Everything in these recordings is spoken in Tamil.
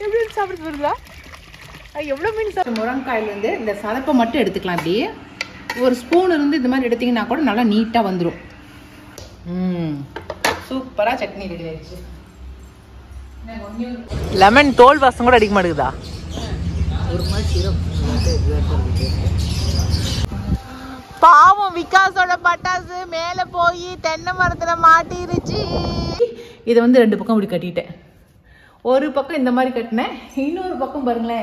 எப்படி சாப்பிடுறது வருதா எவ்வளோ மீன் சாப்பிட முருங்காயிலேருந்து இந்த சதப்பை மட்டும் எடுத்துக்கலாம் இப்படி ஒரு ஸ்பூன் இருந்து இந்த மாதிரி எடுத்தீங்கன்னா கூட நல்லா நீட்டாக வந்துடும் ம் சூப்பராக சட்னி ரெடி ஆயிடுச்சு லெமன் தோல் வாசம் கூட அடிக்க மாட்டேங்குதா ஒரு மாதிரி சிரப் பாவம் விகாஸோட பட்டாசு மேலே போய் தென்னை மரத்துல மாட்டிருச்சு இதை வந்து ரெண்டு பக்கம் இப்படி கட்டிட்டேன் ஒரு பக்கம் இந்த மாதிரி கட்டினேன் இன்னொரு பக்கம் பாருங்களேன்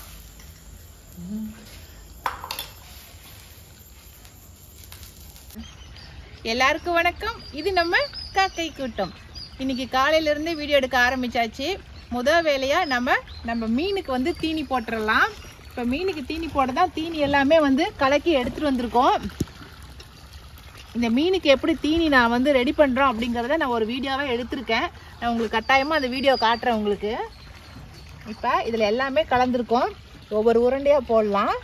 எல்லாருக்கும் வணக்கம் இது நம்ம காக்கை கூட்டம் இன்னைக்கு காலையில இருந்து வீடியோ எடுக்க ஆரம்பிச்சாச்சு முத வேலையா நம்ம நம்ம மீனுக்கு வந்து தீனி போட்டுடலாம் இப்போ மீனுக்கு தீனி போட தான் தீனி எல்லாமே வந்து கலக்கி எடுத்துட்டு வந்திருக்கோம் இந்த மீனுக்கு எப்படி தீனி நான் வந்து ரெடி பண்ணுறோம் அப்படிங்கிறத நான் ஒரு வீடியோவாக எடுத்திருக்கேன் நான் உங்களுக்கு கட்டாயமாக அந்த வீடியோ காட்டுறேன் உங்களுக்கு இப்போ இதில் எல்லாமே கலந்துருக்கோம் ஒவ்வொரு உருண்டையாக போடலாம்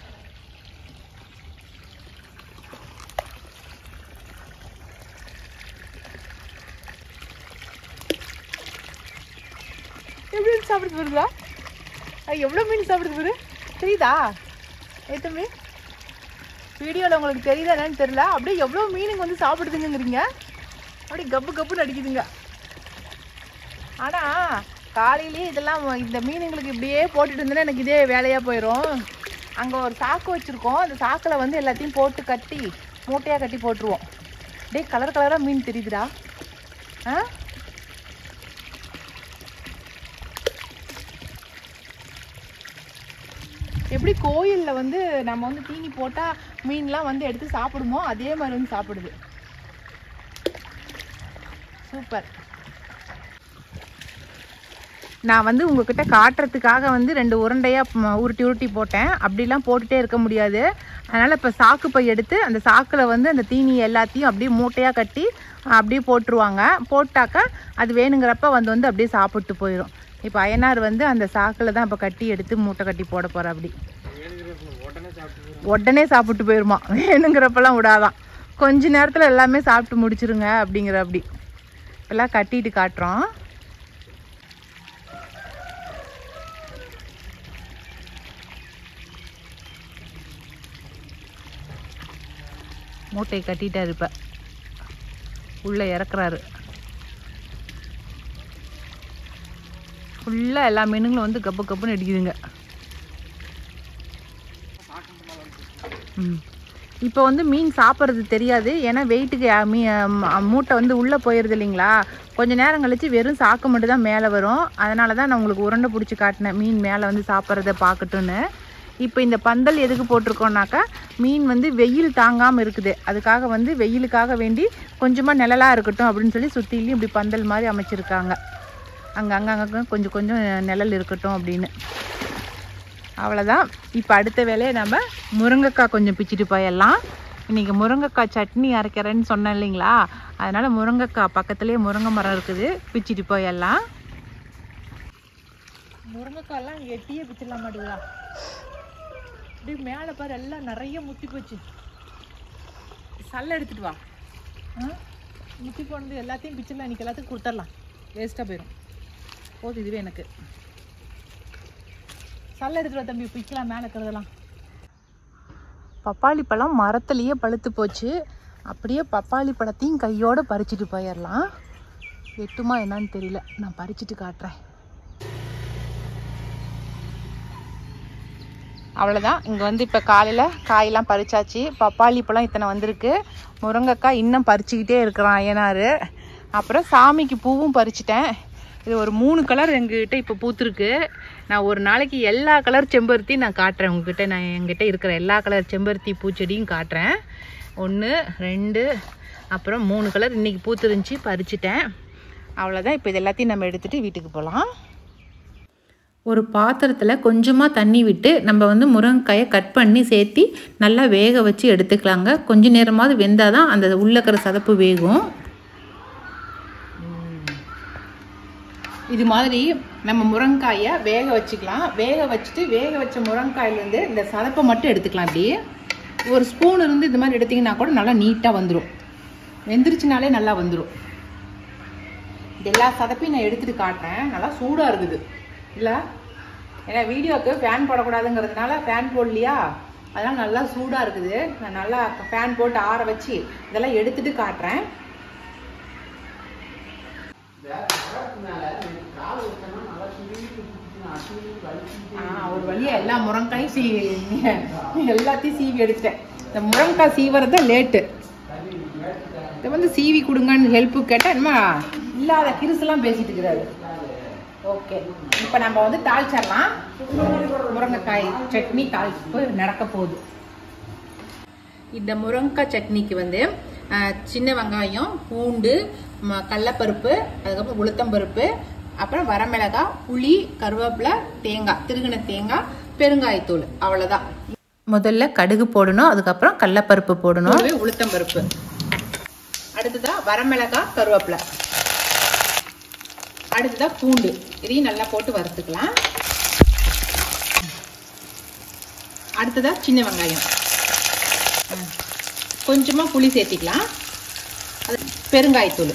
எப்படி சாப்பிடுறது வருதா எவ்வளோ மீன் சாப்பிடுறது பாரு தெரியுதா ஏ தம்பி வீடியோவில் உங்களுக்கு தெரியுதா என்னன்னு தெரியல அப்படியே எவ்வளோ மீனுங்க வந்து சாப்பிடுதுங்கிறீங்க அப்படியே கப்பு கப்புன்னு அடிக்குதுங்க ஆனால் காலையிலேயே இதெல்லாம் இந்த மீனுங்களுக்கு இப்படியே போட்டுட்டு இருந்தேன்னா எனக்கு இதே வேலையாக போயிடும் அங்கே ஒரு சாக்கு வச்சுருக்கோம் அந்த சாக்கில் வந்து எல்லாத்தையும் போட்டு கட்டி மூட்டையாக கட்டி போட்டுருவோம் டேய் கலர் கலராக மீன் தெரியுதுடா ஆ எப்படி கோயிலில் வந்து நம்ம வந்து தீனி போட்டால் மீன்லாம் வந்து எடுத்து சாப்பிடுமோ அதே மாதிரி வந்து சாப்பிடுது சூப்பர் நான் வந்து உங்ககிட்ட காட்டுறதுக்காக வந்து ரெண்டு உருண்டையாக உருட்டி உருட்டி போட்டேன் அப்படிலாம் போட்டுகிட்டே இருக்க முடியாது அதனால் இப்போ சாக்கு பை எடுத்து அந்த சாக்கில் வந்து அந்த தீனி எல்லாத்தையும் அப்படியே மூட்டையாக கட்டி அப்படியே போட்டுருவாங்க போட்டாக்கா அது வேணுங்கிறப்ப வந்து வந்து அப்படியே சாப்பிட்டு போயிடும் இப்போ அயனார் வந்து அந்த சாக்கில் தான் இப்போ கட்டி எடுத்து மூட்டை கட்டி போட போகிற அப்படி உடனே சாப்பிட்டு போயிருமா வேணுங்கிறப்பெல்லாம் விடாதான் கொஞ்ச நேரத்தில் எல்லாமே சாப்பிட்டு முடிச்சிருங்க அப்படிங்கிற அப்படி எல்லாம் கட்டிட்டு காட்டுறோம் மூட்டையை கட்டிட்டாரு இப்போ உள்ளே இறக்குறாரு ஃபுல்லாக எல்லா மீனுங்களும் வந்து கப்பு கப்புன்னு அடிக்குதுங்க ம் இப்போ வந்து மீன் சாப்பிட்றது தெரியாது ஏன்னா வெயிட்டுக்கு மீ ம- மூட்டை வந்து உள்ளே போயிடுது இல்லைங்களா கொஞ்ச நேரம் கழிச்சு வெறும் சாக்கு மட்டும் தான் மேலே வரும் அதனால தான் நான் உங்களுக்கு உருண்டை பிடிச்சி காட்டினேன் மீன் மேலே வந்து சாப்பிட்றத பார்க்கட்டுன்னு இப்போ இந்த பந்தல் எதுக்கு போட்டிருக்கோம்னாக்கா மீன் வந்து வெயில் தாங்காமல் இருக்குது அதுக்காக வந்து வெயிலுக்காக வேண்டி கொஞ்சமாக நிழலாக இருக்கட்டும் அப்படின்னு சொல்லி சுற்றிலையும் இப்படி பந்தல் மாதிரி அமைச்சிருக்காங்க அங்கே அங்கே அங்கே கொஞ்சம் கொஞ்சம் நிழல் இருக்கட்டும் அப்படின்னு அவ்வளோதான் இப்போ அடுத்த வேலையை நம்ம முருங்கைக்காய் கொஞ்சம் பிச்சுட்டு போயிடலாம் இன்றைக்கி முருங்கைக்காய் சட்னி அரைக்கிறேன்னு சொன்னேன் இல்லைங்களா அதனால் முருங்கைக்காய் பக்கத்துலேயே முருங்கை மரம் இருக்குது பிச்சுட்டு போயிடலாம் முருங்கைக்காயெல்லாம் அங்கே எட்டியே பிச்சிடலாம் மாட்டேங்குதா அப்படியே மேலே பாரு எல்லாம் நிறைய முத்தி போச்சு சல்ல எடுத்துட்டு வா ஆ முத்தி போனது எல்லாத்தையும் பிச்சிடலாம் இன்னைக்கு எல்லாத்துக்கும் கொடுத்துடலாம் வேஸ்ட்டாக போயிடும் போதும் இதுவே எனக்கு சல்ல எடுத்துட்டு வா தம்பி பிக்கலாம் மேலே இருக்கிறதெல்லாம் பப்பாளி பழம் மரத்துலேயே பழுத்து போச்சு அப்படியே பப்பாளி பழத்தையும் கையோட பறிச்சுட்டு போயிடலாம் எட்டுமா என்னன்னு தெரியல நான் பறிச்சுட்டு காட்டுறேன் அவ்வளோதான் இங்கே வந்து இப்போ காலையில் காயெல்லாம் பறிச்சாச்சு பப்பாளி பழம் இத்தனை வந்திருக்கு முருங்கைக்காய் இன்னும் பறிச்சுக்கிட்டே இருக்கிறான் ஐயனார் அப்புறம் சாமிக்கு பூவும் பறிச்சிட்டேன் இது ஒரு மூணு கலர் எங்ககிட்ட இப்போ பூத்துருக்கு நான் ஒரு நாளைக்கு எல்லா கலர் செம்பருத்தி நான் காட்டுறேன் உங்ககிட்ட நான் என்கிட்ட இருக்கிற எல்லா கலர் செம்பருத்தி பூச்செடியும் காட்டுறேன் ஒன்று ரெண்டு அப்புறம் மூணு கலர் இன்றைக்கி பூத்துருந்துச்சு பறிச்சிட்டேன் அவ்வளோதான் இப்போ இது எல்லாத்தையும் நம்ம எடுத்துகிட்டு வீட்டுக்கு போகலாம் ஒரு பாத்திரத்தில் கொஞ்சமாக தண்ணி விட்டு நம்ம வந்து முருங்கைக்காயை கட் பண்ணி சேர்த்தி நல்லா வேக வச்சு எடுத்துக்கலாங்க கொஞ்ச நேரமாவது வெந்தால் தான் அந்த உள்ள இருக்கிற சதப்பு வேகும் இது மாதிரி நம்ம முருங்காயை வேக வச்சுக்கலாம் வேக வச்சுட்டு வேக வச்ச முருங்காயிலேருந்து இந்த சதப்பை மட்டும் எடுத்துக்கலாம் அப்படியே ஒரு ஸ்பூன் இருந்து இந்த மாதிரி எடுத்திங்கன்னா கூட நல்லா நீட்டாக வந்துடும் வெந்துருச்சுனாலே நல்லா வந்துடும் இது எல்லா சதப்பையும் நான் எடுத்துகிட்டு காட்டுறேன் நல்லா சூடாக இருக்குது இல்லை ஏன்னா வீடியோக்கு ஃபேன் போடக்கூடாதுங்கிறதுனால ஃபேன் போடலையா அதெல்லாம் நல்லா சூடாக இருக்குது நான் நல்லா ஃபேன் போட்டு ஆற வச்சு இதெல்லாம் எடுத்துட்டு காட்டுறேன் ஆ, ஒரு வழியா எல்லா முருங்காயும் சீ எல்லாத்தையும் சீவி எடுத்துட்டேன் இந்த முருங்காய் சீவறது லேட்டு இதை வந்து சீவி கொடுங்கன்னு ஹெல்ப்பு கேட்டால் என்ன இல்லாத கிருசுலாம் பேசிட்டு இருக்கிறாரு ஓகே இப்போ நம்ம வந்து தாளிச்சிடலாம் முருங்கைக்காய் சட்னி தாளிப்பு நடக்க போகுது இந்த முருங்கைக்காய் சட்னிக்கு வந்து அஹ், சின்ன வெங்காயம் பூண்டு ம- கடலப்பருப்பு அதுக்கப்புறம் உளுத்தம்பருப்பு அப்புறம் வரமிளகாய் புளி கருவேப்பிலை தேங்காய் திருகின தேங்காய் பெருங்காயத்தூள் அவ்வளோதான் முதல்ல கடுகு போடணும் அதுக்கப்புறம் கடலப்பருப்பு போடணும் கூடவே உளுத்தம்பருப்பு அடுத்ததா வரமிளகாய் கருவேப்பிலை அடுத்ததா பூண்டு இதையும் நல்லா போட்டு வறுத்துக்கலாம் அடுத்ததா சின்ன வெங்காயம் ம். கொஞ்சமா புளி சேர்த்திக்கலாம் அது பெருங்காயத்தூள்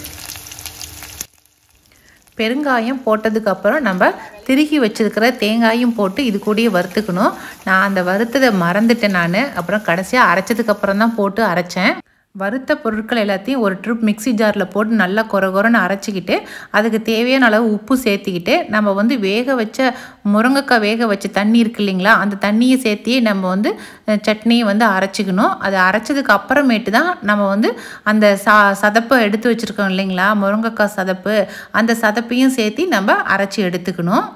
பெருங்காயம் போட்டதுக்கு அப்புறம் நம்ம திருகி வச்சிருக்கிற தேங்காயும் போட்டு இது கூடயே வறுத்துக்கணும் நான் அந்த வறுத்ததை மறந்துட்டேன் நான் அப்புறம் கடைசியாக அரைச்சதுக்கு அப்புறம் தான் போட்டு அரைச்சேன் வறுத்த பொருட்கள் எல்லாத்தையும் ஒரு ட்ரிப் மிக்ஸி ஜாரில் போட்டு நல்லா கொர கொரன்னு அரைச்சிக்கிட்டு அதுக்கு தேவையான அளவு உப்பு சேர்த்திக்கிட்டு நம்ம வந்து வேக வச்ச முருங்கைக்காய் வேக வச்ச தண்ணி இருக்கு இல்லைங்களா அந்த தண்ணியை சேர்த்தியே நம்ம வந்து அஹ், சட்னியை வந்து அரைச்சிக்கணும் அது அரைச்சதுக்கு அப்புறமேட்டு தான் நம்ம வந்து அந்த சா சதப்பை எடுத்து வச்சுருக்கோம் இல்லைங்களா முருங்கைக்காய் சதப்பு அந்த சதப்பையும் சேர்த்தி நம்ம அரைச்சி எடுத்துக்கணும்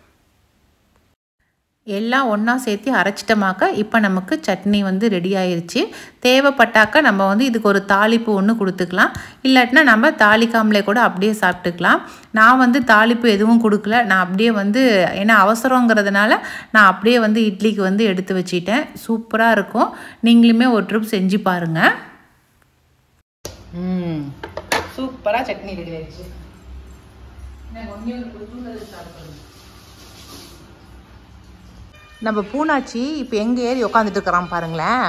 எல்லாம் ஒன்றா சேர்த்து அரைச்சிட்டமாக்க இப்போ நமக்கு சட்னி வந்து ரெடி ஆயிருச்சு தேவைப்பட்டாக்கா நம்ம வந்து இதுக்கு ஒரு தாளிப்பு ஒன்று கொடுத்துக்கலாம் இல்லாட்டினா நம்ம தாளிக்காமலே கூட அப்படியே சாப்பிட்டுக்கலாம் நான் வந்து தாளிப்பு எதுவும் கொடுக்கல நான் அப்படியே வந்து ஏன்னா அவசரங்கிறதுனால நான் அப்படியே வந்து இட்லிக்கு வந்து எடுத்து வச்சிட்டேன் சூப்பராக இருக்கும் நீங்களுமே ஒரு ட்ரிப் செஞ்சு பாருங்கள் ம் சூப்பராக சட்னி ரெடி ஆயிடுச்சு நம்ம பூனாச்சி இப்போ எங்க ஏறி உட்காந்துட்டு இருக்கிறான் பாருங்களேன்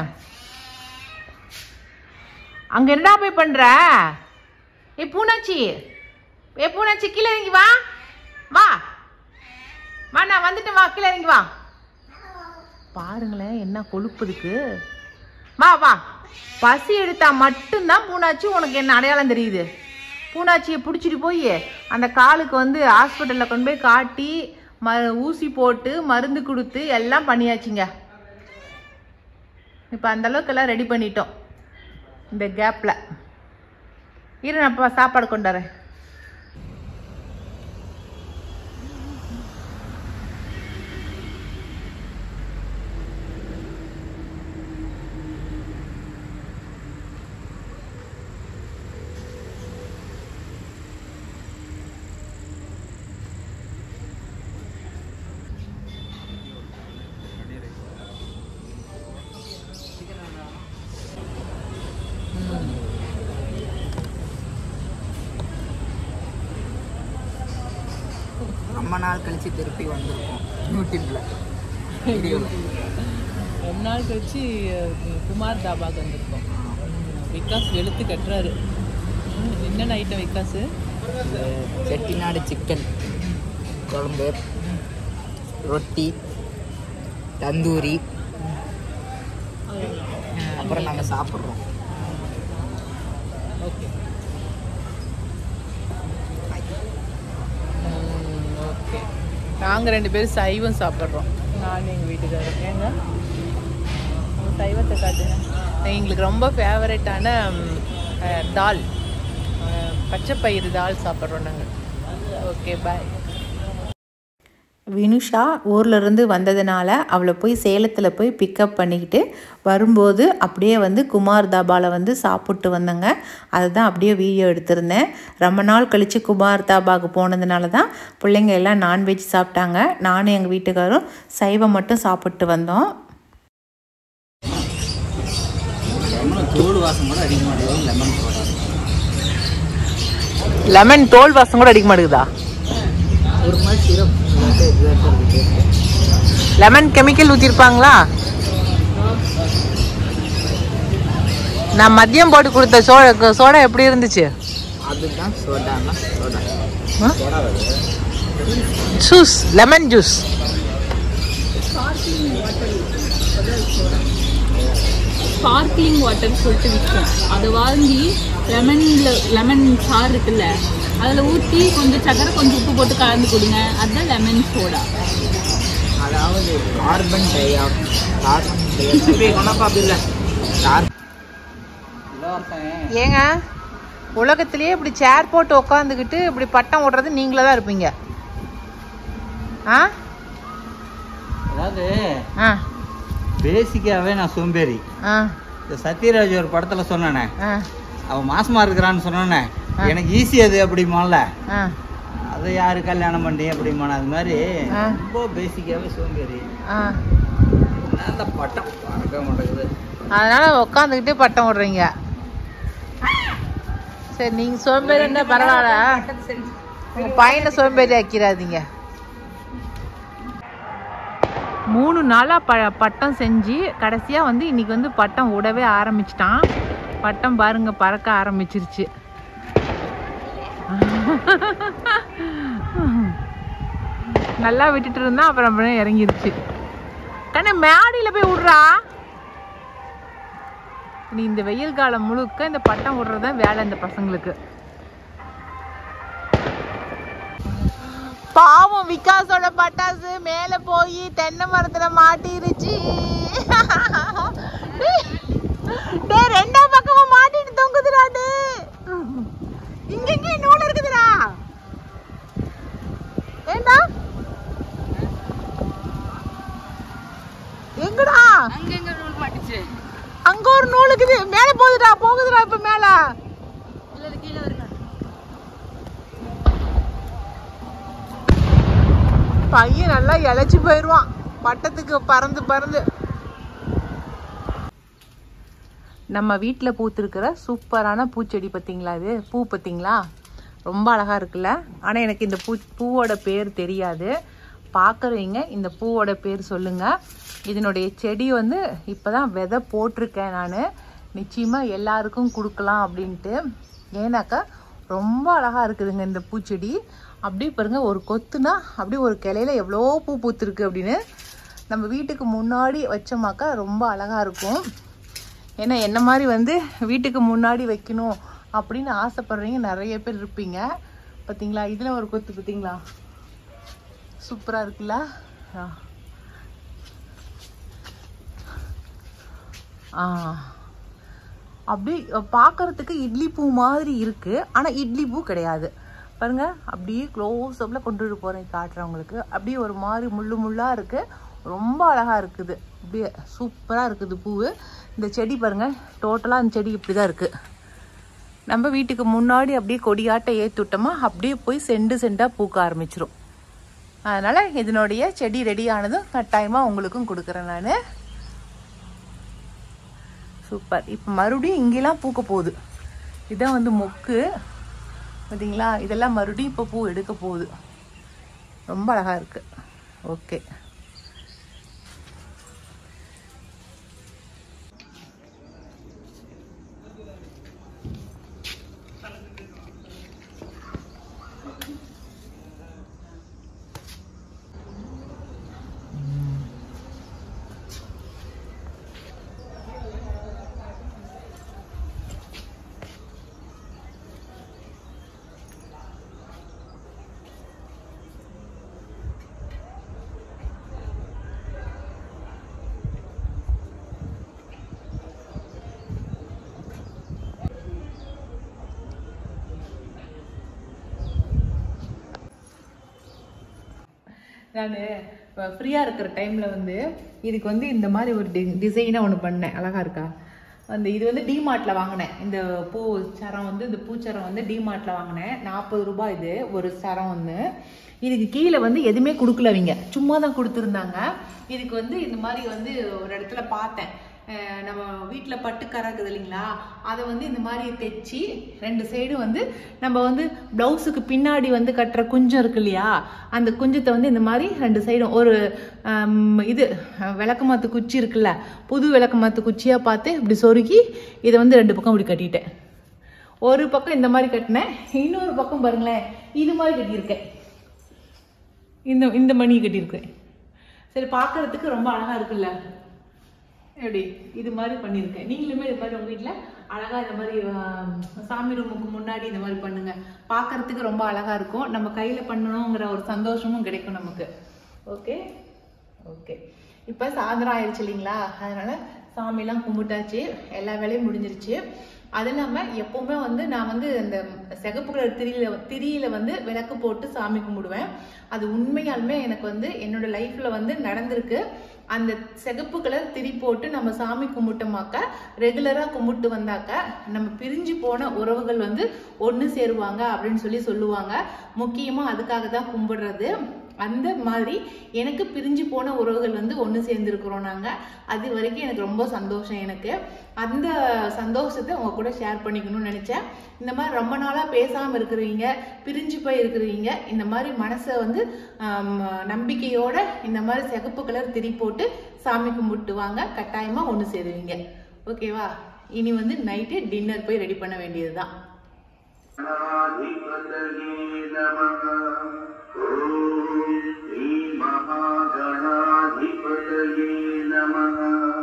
அங்க என்னடா போய் பண்ற ஏ பூனாச்சி ஏ பூனாச்சி கீழே இறங்கி வா வா வா நான் வந்துட்டேன் வா கீழே இறங்கி வா பாருங்களேன் என்ன கொழுப்புதுக்கு வா வா பசி எடுத்தா மட்டும்தான் பூனாச்சி உனக்கு என்ன அடையாளம் தெரியுது பூனாச்சியை பிடிச்சிட்டு போய் அந்த காலுக்கு வந்து ஹாஸ்பிட்டலில் கொண்டு போய் காட்டி ம ஊசி போட்டு மருந்து கொடுத்து எல்லாம் பண்ணியாச்சுங்க இப்போ அந்த அளவுக்கு எல்லாம் ரெடி பண்ணிட்டோம் இந்த கேப்பில் இரு நான் இப்போ சாப்பாடு கொண்டு வரேன் ரொம்ப நாள் கழிச்சு திருப்பி வந்திருக்கோம் யூடியூப்ல வீடியோவில் ரொம்ப நாள் கழிச்சு அஹ், குமார் தாபாக்கு வந்திருக்கோம் விகாஸ் வெளுத்து கட்டுறாரு ம், என்னென்ன ஐட்டம் விகாஸு செட்டிநாடு சிக்கன் குழம்பு ரொட்டி தந்தூரி அப்புறம் நாங்கள் சாப்பிட்றோம் ஓகே ஓகே நாங்கள் ரெண்டு பேரும் சைவம் சாப்பிட்றோம் நான் எங்கள் வீட்டுக்காரர் ஏங்க உங்க சைவத்தை காட்டுங்க எங்களுக்கு ரொம்ப ஃபேவரட்டான தால் அஹ், பச்சை பயிறு தால் சாப்பிட்றோம் நாங்கள் ஓகே பாய் வினுஷா ஊர்ல இருந்து வந்ததுனால அவளை போய் சேலத்தில் போய் பிக்கப் பண்ணிக்கிட்டு வரும்போது அப்படியே வந்து குமார் தாபாவில் வந்து சாப்பிட்டு வந்தேங்க அதுதான் அப்படியே வீடியோ எடுத்திருந்தேன் ரொம்ப நாள் கழித்து குமார் தாபாவுக்கு போனதுனால தான் பிள்ளைங்க எல்லாம் நான்வெஜ் சாப்பிட்டாங்க நானும் எங்கள் வீட்டுக்காரும் சைவம் மட்டும் சாப்பிட்டு வந்தோம் லெமன் தோல் வாசம் கூட அதிகமாக இருக்கும் லெமன் சோடா லெமன் தோல் வாசம் கூட அடிக்க மாட்டேங்குதா ஒரு மாதிரி சிரப் லெமன் கெமிக்கல் ஊற்றிருப்பாங்களா நான் மதியம் போட்டு கொடுத்த சோடா சோடா எப்படி இருந்துச்சு அதுதான் சோடானா soda juice lemon juice sparkling water சொல்லிட்டு விற்கும் அதை வாங்கி லெமனில் லெமன் சாறு இருக்குல்ல அதில் ஊற்றி கொஞ்சம் சக்கரை கொஞ்சம் உப்பு போட்டு கலந்து கொடுங்க அதுதான் லெமன் சோடா அதாவது கார்பன் டை கார்பன் டை கொண்டாப்பா அப்படி இல்லை கார் இலவசம் ஏங்க உலகத்திலேயே இப்படி சேர் போட்டு உட்காந்துக்கிட்டு இப்படி பட்டம் ஓடுறது நீங்களே தான் இருப்பீங்க ஆ அதாவது ஆ பேசிக்காவே நான் சோம்பேறி ஆ இந்த சத்யராஜ் ஒரு படத்துல சொன்னானே ஆ அவன் மாசமா இருக்கிறான்னு சொன்னானே எனக்கு ஈஸி அது அப்படிமான்ல ஆ அதை யாரு கல்யாணம் பண்ணி அப்படிமான அது மாதிரி ஆ. ரொம்ப பேசிக்காவே சோம்பேறி ஆ அந்த பட்டம் பார்க்க மாட்டேங்குது அதனால உட்காந்துக்கிட்டு பட்டம் விடுறீங்க சரி நீங்க சோம்பேறி என்ன பரவாயில்ல உங்க பையனை சோம்பேறி ஆக்கிடாதீங்க மூணு நாளா ப பட்டம் செஞ்சு கடைசியா வந்து இன்னைக்கு வந்து பட்டம் விடவே ஆரம்பிச்சிட்டான் பட்டம் பாருங்க பறக்க ஆரம்பிச்சிருச்சு நல்லா விட்டுட்டு இருந்தா அப்புறம் அப்புறம் இறங்கிருச்சு கண்ணே மேடியில போய் விடுறா நீ இந்த வெயில் காலம் முழுக்க இந்த பட்டம் விடுறது தான் வேலை இந்த பசங்களுக்கு பாவம் விகாஸோட பட்டாசு மேல போய் தென்னை மரத்துல மாட்டிருச்சு டேய், டேய் ரெண்டாம் பக்கமா மாட்டிட்டு தொங்குதுடா டேய் இங்க இங்க நூல் இருக்குதுடா ஏண்டா எங்கடா அங்கங்க நூல் மாட்டுச்சு அங்க ஒரு நூல் இருக்குது மேல போகுதுடா போகுதுடா இப்ப மேல இல்லை கீழே வருங்க பையன் நல்லா இழைச்சி போயிடுவான் பட்டத்துக்கு பறந்து பறந்து நம்ம வீட்டில் பூத்திருக்கிற சூப்பரான பூச்செடி பார்த்தீங்களா இது பூ பார்த்தீங்களா ரொம்ப அழகாக இருக்குல்ல ஆனால் எனக்கு இந்த பூ பூவோட பேர் தெரியாது பார்க்குறவங்க இந்த பூவோட பேர் சொல்லுங்கள் இதனுடைய செடி வந்து இப்போ தான் விதை போட்டிருக்கேன் நான் நிச்சயமாக எல்லாருக்கும் கொடுக்கலாம் அப்படின்ட்டு ஏன்னாக்கா ரொம்ப அழகாக இருக்குதுங்க இந்த பூச்செடி அப்படியே பாருங்க ஒரு கொத்துனா அப்படியே ஒரு கிளையில எவ்வளோ பூ பூத்துருக்கு அப்படின்னு நம்ம வீட்டுக்கு முன்னாடி வச்சோமாக்கா ரொம்ப அழகாக இருக்கும் ஏன்னா என்ன மாதிரி வந்து வீட்டுக்கு முன்னாடி வைக்கணும் அப்படின்னு ஆசைப்படுறீங்க நிறைய பேர் இருப்பீங்க பார்த்தீங்களா இதில் ஒரு கொத்து பார்த்தீங்களா சூப்பராக இருக்குல்ல ஆ. ஆ அப்படி பார்க்கறதுக்கு இட்லி பூ மாதிரி இருக்கு ஆனால் இட்லி பூ கிடையாது பாருங்க அப்படியே க்ளோஸ் அப்பில் கொண்டுட்டு போகிறேன் காட்டுறேன் உங்களுக்கு அப்படியே ஒரு மாதிரி முள்ளு முள்ளாக இருக்கு ரொம்ப அழகாக இருக்குது அப்படியே சூப்பராக இருக்குது பூவு இந்த செடி பாருங்க டோட்டலாக அந்த செடி இப்படி தான் இருக்குது நம்ம வீட்டுக்கு முன்னாடி அப்படியே கொடியாட்ட ஏற்றி விட்டோமா அப்படியே போய் செண்டு செண்டாக பூக்க ஆரம்பிச்சிரும் அதனால் இதனுடைய செடி ரெடி ஆனதும் கட்டாயமாக உங்களுக்கும் கொடுக்குறேன் நான் சூப்பர் இப்போ மறுபடியும் இங்கெல்லாம் பூக்க போகுது இதான் வந்து மொக்கு பார்த்தீங்களா இதெல்லாம் மறுபடியும் இப்போ பூ எடுக்க போகுது ரொம்ப அழகாக இருக்கு ஓகே நான் ஃப்ரீயாக இருக்கிற டைமில் வந்து இதுக்கு வந்து இந்த மாதிரி ஒரு டி டிசைனாக ஒன்று பண்ணேன் அழகா இருக்கா அந்த இது வந்து டிமார்ட்டில் வாங்கினேன் இந்த பூ சரம் வந்து இந்த பூச்சரம் வந்து டிமார்ட்டில் வாங்கினேன் நாற்பது ரூபாய் இது ஒரு சரம் ஒன்று இதுக்கு கீழே வந்து எதுவுமே கொடுக்கல அவங்க சும்மா தான் கொடுத்துருந்தாங்க இதுக்கு வந்து இந்த மாதிரி வந்து ஒரு இடத்துல பார்த்தேன் அஹ் நம்ம வீட்டில் பட்டுக்கரை இருக்குது இல்லைங்களா அதை வந்து இந்த மாதிரி தைச்சி ரெண்டு சைடும் வந்து நம்ம வந்து ப்ளவுஸுக்கு பின்னாடி வந்து கட்டுற குஞ்சம் இருக்கு இல்லையா அந்த குஞ்சத்தை வந்து இந்த மாதிரி ரெண்டு சைடும் ஒரு ஆம், இது அஹ், விளக்கமாத்து குச்சி இருக்குல்ல புது விளக்கமாத்து குச்சியாக பார்த்து இப்படி சொருகி இதை வந்து ரெண்டு பக்கம் இப்படி கட்டிட்டேன் ஒரு பக்கம் இந்த மாதிரி கட்டினேன் இன்னொரு பக்கம் பாருங்களேன் இது மாதிரி கட்டியிருக்கேன் இந்த இந்த மணி கட்டியிருக்கேன் சரி பார்க்கறதுக்கு ரொம்ப அழகா இருக்குல்ல எப்படி இது மாதிரி பண்ணியிருக்கேன் நீங்களுமே இது மாதிரி உங்கள் வீட்டில் அழகாக இந்த மாதிரி ஆம், சாமி ரூமுக்கு முன்னாடி இந்த மாதிரி பண்ணுங்க பார்க்கறதுக்கு ரொம்ப அழகாக இருக்கும் நம்ம கையில் பண்ணணுங்கிற ஒரு சந்தோஷமும் கிடைக்கும் நமக்கு ஓகே ஓகே இப்போ சாயந்தரம் ஆயிடுச்சு இல்லைங்களா அதனால சாமிலாம் கும்பிட்டாச்சு எல்லா வேலையும் முடிஞ்சிருச்சு அது இல்லாமல் எப்பவுமே வந்து நான் வந்து இந்த சிகப்பு கலர் திரியில திரியில வந்து விளக்கு போட்டு சாமி கும்பிடுவேன் அது உண்மையாலுமே எனக்கு வந்து என்னோட லைஃப்ல வந்து நடந்திருக்கு அந்த சிகப்பு கலர் திரி போட்டு நம்ம சாமி கும்பிட்டோமாக்க ரெகுலரா கும்பிட்டு வந்தாக்க நம்ம பிரிஞ்சு போன உறவுகள் வந்து ஒன்று சேருவாங்க அப்படின்னு சொல்லி சொல்லுவாங்க முக்கியமா அதுக்காக தான் கும்பிடுறது அந்த மாதிரி எனக்கு பிரிஞ்சு போன உறவுகள் வந்து ஒன்று சேர்ந்துருக்குறோம் நாங்கள் அது வரைக்கும் எனக்கு ரொம்ப சந்தோஷம் எனக்கு அந்த சந்தோஷத்தை உங்க கூட ஷேர் பண்ணிக்கணும்னு நினச்சேன் இந்த மாதிரி ரொம்ப நாளாக பேசாமல் இருக்கிறவங்க பிரிஞ்சு போய் இருக்கிறவங்க இந்த மாதிரி மனசை வந்து ஆம், நம்பிக்கையோட இந்த மாதிரி சிகப்பு கலர் திரி போட்டு சாமி கும்பிட்டு வாங்க கட்டாயமாக ஒன்று சேருவீங்க ஓகேவா இனி வந்து நைட்டு டின்னர் போய் ரெடி பண்ண வேண்டியது தான் गणाधिपतये नमः ॐ श्रीमहागणाधिपतये नमः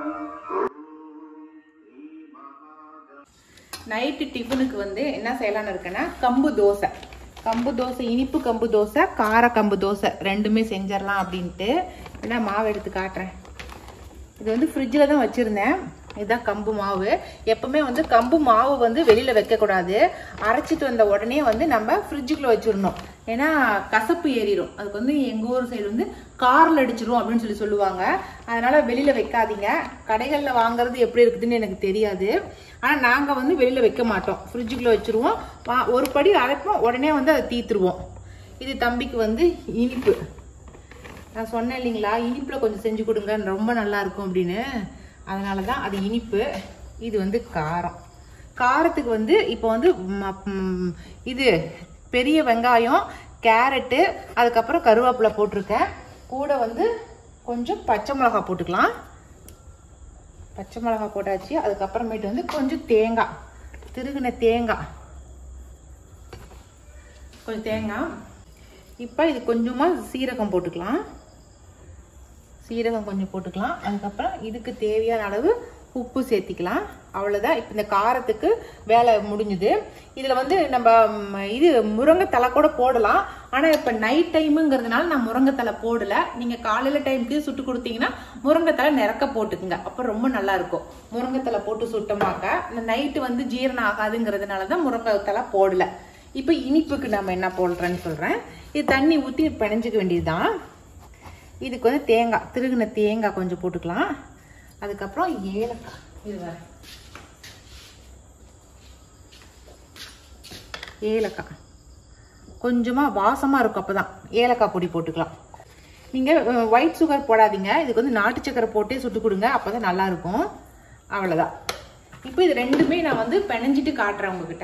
நைட்டு டிஃபனுக்கு வந்து என்ன செய்யலாம்னு இருக்கேன்னா கம்பு தோசை கம்பு தோசை இனிப்பு கம்பு தோசை கார கம்பு தோசை ரெண்டுமே செஞ்சிடலாம் அப்படின்ட்டு நான் மாவு எடுத்து காட்டுறேன் இது வந்து ஃப்ரிட்ஜில் தான் வச்சுருந்தேன் இதுதான் கம்பு மாவு எப்பவுமே வந்து கம்பு மாவு வந்து வெளியில் வைக்கக்கூடாது அரைச்சிட்டு வந்த உடனே வந்து நம்ம ஃப்ரிட்ஜுக்குள்ளே வச்சிடணும் ஏன்னா கசப்பு ஏறிடும் அதுக்கு வந்து எங்கள் ஊர் சைடு வந்து காரில் அடிச்சிரும் அப்படின்னு சொல்லி சொல்லுவாங்க அதனால் வெளியில் வைக்காதீங்க கடைகளில் வாங்குறது எப்படி இருக்குதுன்னு எனக்கு தெரியாது ஆனால் நாங்கள் வந்து வெளியில் வைக்க மாட்டோம் ஃப்ரிட்ஜுக்குள்ளே வச்சுருவோம் வா- ஒரு படி அரைப்போம் உடனே வந்து அதை தீத்துருவோம் இது தம்பிக்கு வந்து இனிப்பு நான் சொன்னேன் இல்லைங்களா இனிப்பில் கொஞ்சம் செஞ்சு கொடுங்க ரொம்ப நல்லா இருக்கும் அப்படின்னு அதனால தான் அது இனிப்பு இது வந்து காரம் காரத்துக்கு வந்து இப்போ வந்து ம- ம், இது பெரிய வெங்காயம் கேரட்டு அதுக்கப்புறம் கருவேப்பிலை போட்டிருக்கேன் கூட வந்து கொஞ்சம் பச்சை மிளகாய் போட்டுக்கலாம் பச்சை மிளகாய் போட்டாச்சு அதுக்கப்புறமேட்டு வந்து கொஞ்சம் தேங்காய் திருகின தேங்காய் கொஞ்சம் தேங்காய் இப்போ இது கொஞ்சமாக சீரகம் போட்டுக்கலாம் சீரகம் கொஞ்சம் போட்டுக்கலாம் அதுக்கப்புறம் இதுக்கு தேவையான அளவு உப்பு சேர்த்திக்கலாம் அவ்வளோதான் இப்போ இந்த காரத்துக்கு வேலை முடிஞ்சுது இதில் வந்து நம்ம ம், இது முருங்கைத்தலை கூட போடலாம் ஆனால் இப்போ நைட் டைமுங்கிறதுனால நான் முருங்கைத்தலை போடலை நீங்கள் காலையில் டைமுக்கு சுட்டு கொடுத்தீங்கன்னா முருங்கைத்தலை நிறக்க போட்டுக்குங்க அப்போ ரொம்ப நல்லா இருக்கும் முருங்கைத்தலை போட்டு சுட்டமாக்க இந்த நைட்டு வந்து ஜீரணம் ஆகாதுங்கிறதுனால தான் முருங்கைத்தலை போடல இப்போ இனிப்புக்கு நம்ம என்ன போடுறேன்னு சொல்கிறேன் இது தண்ணி ஊற்றி பிணைஞ்சிக்க வேண்டியதுதான் இதுக்கு வந்து தேங்காய் திருகுன தேங்காய் கொஞ்சம் போட்டுக்கலாம் அதுக்கப்புறம் ஏலக்காய் இது வேற. ஏலக்காய் கொஞ்சமாக வாசமாக இருக்கும் அப்போ தான் ஏலக்காய் பொடி போட்டுக்கலாம் நீங்கள் ஒயிட் சுகர் போடாதீங்க இதுக்கு வந்து நாட்டு சக்கரை போட்டே சுட்டு கொடுங்க அப்போ தான் நல்லாயிருக்கும் அவ்வளோதான் இப்போ இது ரெண்டுமே நான் வந்து பிணைஞ்சிட்டு காட்டுறேன் உங்ககிட்ட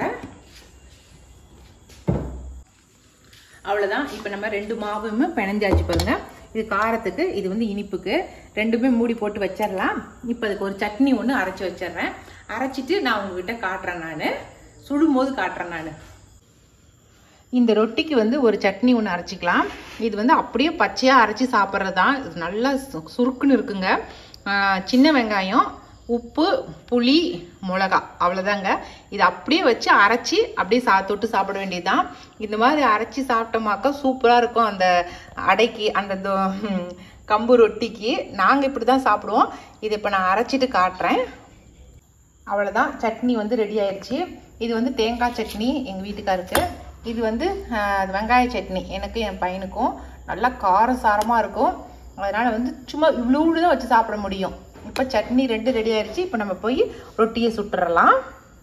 அவ்வளோதான் இப்போ நம்ம ரெண்டு மாவுமே பிணைஞ்சாச்சு பாருங்க இது காரத்துக்கு இது வந்து இனிப்புக்கு ரெண்டுமே மூடி போட்டு வச்சிடலாம் இப்போ அதுக்கு ஒரு சட்னி ஒன்று அரைச்சி வச்சிடுறேன் அரைச்சிட்டு நான் உங்ககிட்ட காட்டுறேன் நான் சுடும்போது காட்டுறேன் நான் இந்த ரொட்டிக்கு வந்து ஒரு சட்னி ஒன்று அரைச்சிக்கலாம் இது வந்து அப்படியே பச்சையாக அரைச்சி சாப்பிட்றது தான் இது நல்லா சு- சுருக்குன்னு இருக்குங்க ஆஹ் சின்ன வெங்காயம் உப்பு புளி மிளகா அவ்வளோதாங்க இது அப்படியே வச்சு அரைச்சி அப்படியே சா தொட்டு சாப்பிட வேண்டியதுதான் இந்த மாதிரி அரைச்சி சாப்பிட்டோமாக்கா சூப்பராக இருக்கும் அந்த அடைக்கு அந்த தோ- ஹம், கம்பு ரொட்டிக்கு நாங்கள் இப்படி தான் சாப்பிடுவோம் இது இப்போ நான் அரைச்சிட்டு காட்டுறேன் அவ்வளோதான் சட்னி வந்து ரெடி ஆயிடுச்சு இது வந்து தேங்காய் சட்னி எங்கள் வீட்டுக்காருக்கு இது வந்து ஆஹ், வெங்காய சட்னி எனக்கு என் பையனுக்கும் நல்லா காரசாரமாக இருக்கும் அதனால் வந்து சும்மா இவ்வளோடு தான் வச்சு சாப்பிட முடியும் இப்போ சட்னி ரெண்டு ரெடி ஆயிடுச்சு இப்போ நம்ம போய் ரொட்டியை சுட்டுறலாம்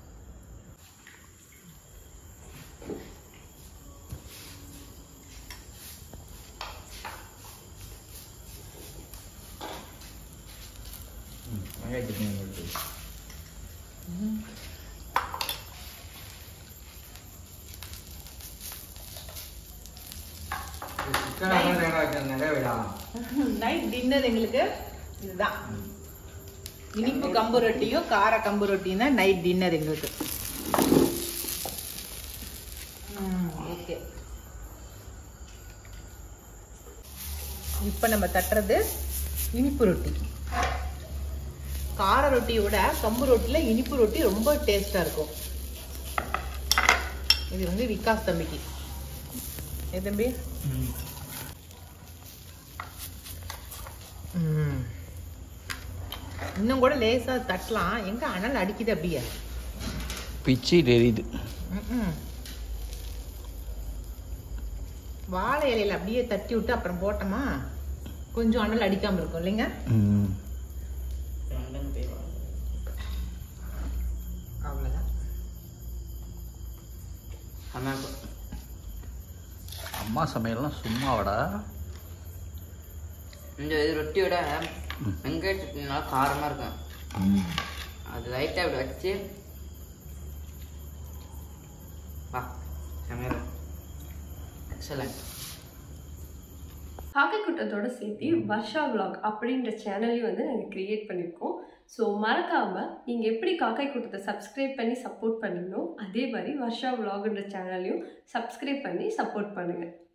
நைட் டின்னர் எங்களுக்கு இதுதான் இனிப்பு கம்பு ரொட்டியும் கார கம்பு ரொட்டியும் தான் நைட் டின்னர் எங்களுக்கு ஓகே இப்போ நம்ம தட்டுறது இனிப்பு ரொட்டி கார ரொட்டியோட கம்பு ரொட்டியில் இனிப்பு ரொட்டி ரொம்ப டேஸ்ட்டாக இருக்கும் இது வந்து விகாஸ் தம்பிக்கு ஏ தம்பி ம். இன்னும் கூட லேசா தட்டலாம் எங்க அனல் அடிக்குது அப்படியே பிச்சு தெரியுது ம்ம். வாழை இலையில அப்படியே தட்டி விட்டு அப்புறம் போட்டோமா கொஞ்சம் அனல் அடிக்காம இருக்கும் இல்லைங்க ம் அவ்வளவுதான் அம்மா சமையல்லாம் சும்மாவாடா இந்த இது ரொட்டியோட வெங்காய சட்னி நல்லா காரமாக இருக்கும் ம் அது லைட்டாக இப்படி வச்சு வா சமையல் எக்ஸலண்ட் காக்கை கூட்டத்தோட சேர்த்து வர்ஷா vlog அப்படின்ற சேனலையும் வந்து நாங்கள் க்ரியேட் பண்ணியிருக்கோம் ஸோ மறக்காமல் நீங்கள் எப்படி காக்கை கூட்டத்தை சப்ஸ்கிரைப் பண்ணி சப்போர்ட் பண்ணீங்களோ அதே மாதிரி வர்ஷா vlogன்ற சேனலையும் சப்ஸ்கிரைப் பண்ணி சப்போர்ட் பண்ணுங்கள்